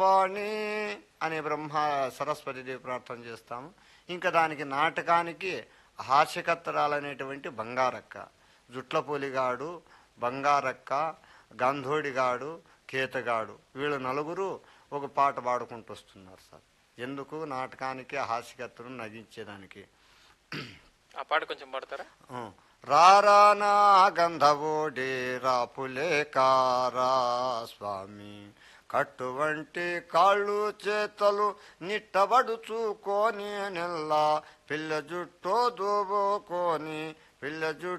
వాణి అనే బ్రహ్మ సరస్వతిదేవి ప్రార్థన చేస్తాము ఇంకా దానికి నాటకానికి హాస్యకత్తరాలనేటువంటి బంగారక్క జుట్లపూలిగాడు బంగారక్క గంధోడిగాడు కేతగాడు వీళ్ళు నలుగురు ఒక పాట పాడుకుంటూ వస్తున్నారు సార్ ఎందుకు నాటకానికి హాస్యకత్తను నగించేదానికి ఆ పాట కొంచెం పాడతారా ఆ. రారానా గంధవోడి రాపులే కారా స్వామి కట్టువంటి కాళ్ళు చేతలు నిట్టబడుచుకొని నెల్లా పిల్ల జుట్టో దూబోకొని పిల్ల జుట్టు